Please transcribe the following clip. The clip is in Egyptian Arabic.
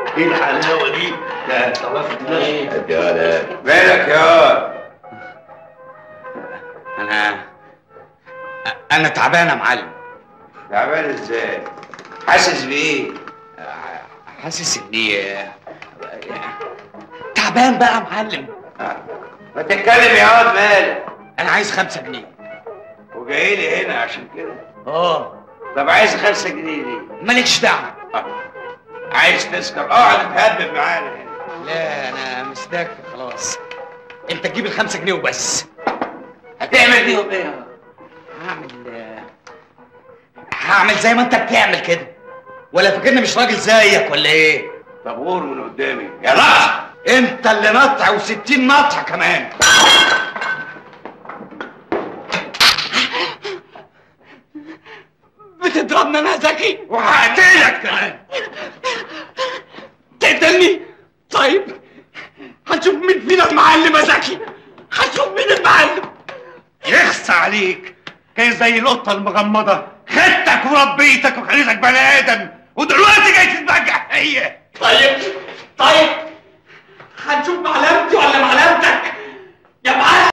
ايه الحلاوه دي ده طواف الناس يا ولا مالك يا انا انا تعبان يا معلم تعبان ازاي حاسس بايه حاسس اني تعبان بقى يا معلم ما تتكلم يا واد مالك انا عايز خمسة جنيه وجاي لي هنا عشان كده اه طب عايز خمسة جنيه ليه مالكش دعوه عايز تسكر اقعد تهبب معانا هنا لا انا مستكفي خلاص انت تجيب الخمسة جنيه وبس هتعمل بيهم ايه هعمل هعمل زي ما انت بتعمل كده ولا فاكرني مش راجل زيك ولا ايه طب غور من قدامي يا نقص انت اللي نطع وستين نطع كمان بتضربني انا يا زكي وهقتلك كمان تقتلني طيب هنشوف مين فينا المعلم يا زكي هنشوف مين المعلم يخص عليك كان زي القطة المغمضة خدتك وربيتك وخليتك بني آدم ودلوقتي جاي تتبجح هي طيب